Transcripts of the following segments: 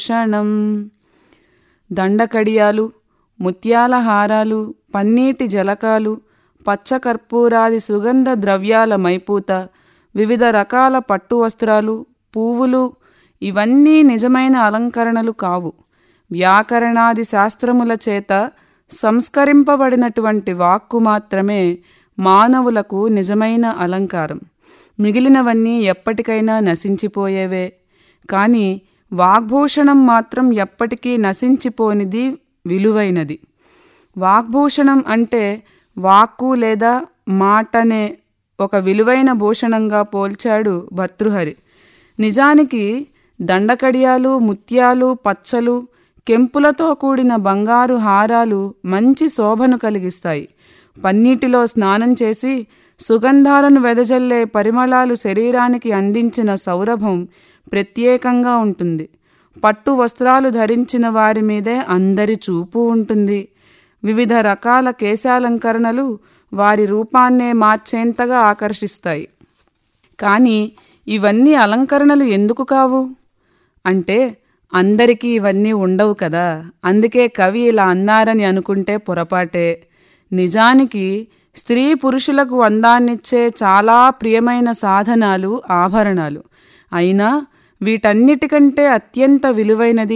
భూషణం దండకడియాలు ముత్యాల హారాలు పన్నీటి జలకాలు పచ్చకర్పూరాది సుగంధ ద్రవ్యాల మైపూత వివిధ రకాల పట్టు వస్త్రాలు పువ్వులు ఇవన్నీ నిజమైన అలంకరణలు కావు వ్యాకరణాది శాస్త్రముల చేత సంస్కరింపబడినటువంటి వాక్కు మాత్రమే మానవులకు నిజమైన అలంకారం మిగిలినవన్నీ ఎప్పటికైనా నశించిపోయేవే కానీ వాగ్భూషణం మాత్రం ఎప్పటికీ నశించిపోనిది విలువైనది వాగ్భూషణం అంటే వాక్కు లేదా మాటనే ఒక విలువైన భూషణంగా పోల్చాడు భర్తృహరి నిజానికి దండకడియాలు ముత్యాలు పచ్చలు కెంపులతో కూడిన బంగారు హారాలు మంచి శోభను కలిగిస్తాయి పన్నీటిలో స్నానం చేసి సుగంధాలను వెదజల్లే పరిమళాలు శరీరానికి అందించిన సౌరభం ప్రత్యేకంగా ఉంటుంది పట్టు వస్త్రాలు ధరించిన వారి మీదే అందరి చూపు ఉంటుంది వివిధ రకాల కేశాలంకరణలు వారి రూపాన్నే మార్చేంతగా ఆకర్షిస్తాయి కానీ ఇవన్నీ అలంకరణలు ఎందుకు కావు అంటే అందరికీ ఇవన్నీ ఉండవు కదా అందుకే కవి ఇలా అన్నారని అనుకుంటే పొరపాటే నిజానికి స్త్రీ పురుషులకు అందాన్నిచ్చే చాలా ప్రియమైన సాధనాలు ఆభరణాలు అయినా వీటన్నిటికంటే అత్యంత విలువైనది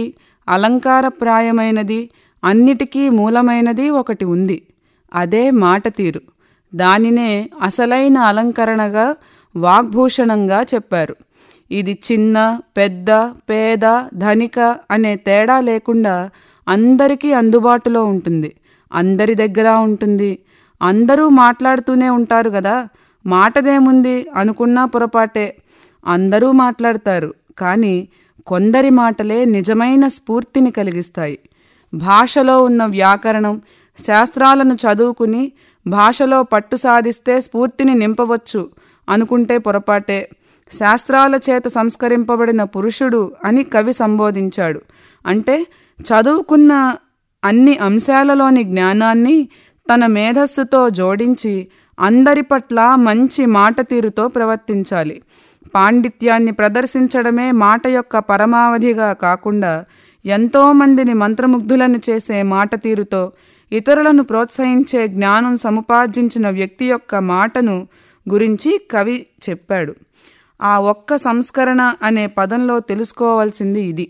అలంకారప్రాయమైనది అన్నిటికీ మూలమైనది ఒకటి ఉంది అదే మాట తీరు దానినే అసలైన అలంకరణగా వాగ్భూషణంగా చెప్పారు ఇది చిన్న పెద్ద పేద ధనిక అనే తేడా లేకుండా అందరికీ అందుబాటులో ఉంటుంది అందరి దగ్గర ఉంటుంది అందరూ మాట్లాడుతూనే ఉంటారు కదా మాటదేముంది అనుకున్నా పొరపాటే అందరూ మాట్లాడతారు కానీ కొందరి మాటలే నిజమైన స్ఫూర్తిని కలిగిస్తాయి భాషలో ఉన్న వ్యాకరణం శాస్త్రాలను చదువుకుని భాషలో పట్టు సాధిస్తే స్ఫూర్తిని నింపవచ్చు అనుకుంటే పొరపాటే శాస్త్రాల చేత సంస్కరింపబడిన పురుషుడు అని కవి సంబోధించాడు అంటే చదువుకున్న అన్ని అంశాలలోని జ్ఞానాన్ని తన మేధస్సుతో జోడించి అందరి పట్ల మంచి మాట తీరుతో ప్రవర్తించాలి పాండిత్యాన్ని ప్రదర్శించడమే మాట యొక్క పరమావధిగా కాకుండా ఎంతోమందిని మంత్రముగ్ధులను చేసే మాట తీరుతో ఇతరులను ప్రోత్సహించే జ్ఞానం సముపార్జించిన వ్యక్తి యొక్క మాటను గురించి కవి చెప్పాడు ఆ ఒక్క సంస్కరణ అనే పదంలో తెలుసుకోవాల్సింది ఇది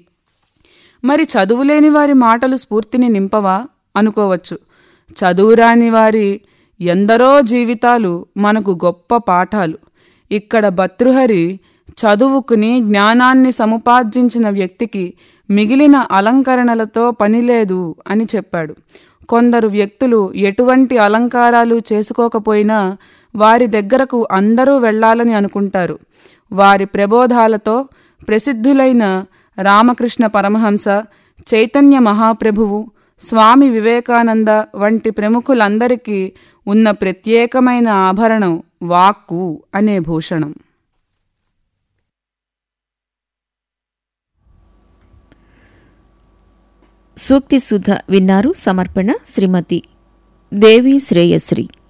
మరి చదువులేని వారి మాటలు స్ఫూర్తిని నింపవా అనుకోవచ్చు చదువురాని వారి ఎందరో జీవితాలు మనకు గొప్ప పాఠాలు ఇక్కడ భర్తృహరి చదువుకుని జ్ఞానాన్ని సముపార్జించిన వ్యక్తికి మిగిలిన అలంకరణలతో పనిలేదు అని చెప్పాడు కొందరు వ్యక్తులు ఎటువంటి అలంకారాలు చేసుకోకపోయినా వారి దగ్గరకు అందరూ వెళ్ళాలని అనుకుంటారు వారి ప్రబోధాలతో ప్రసిద్ధులైన రామకృష్ణ పరమహంస చైతన్య మహాప్రభువు స్వామి వివేకానంద వంటి ప్రముఖులందరికీ ఉన్న ప్రత్యేకమైన ఆభరణం వాక్కు అనే భూషణం సూక్తి సుధ విన్నారు సమర్పణ శ్రీమతి దేవి శ్రేయశ్రీ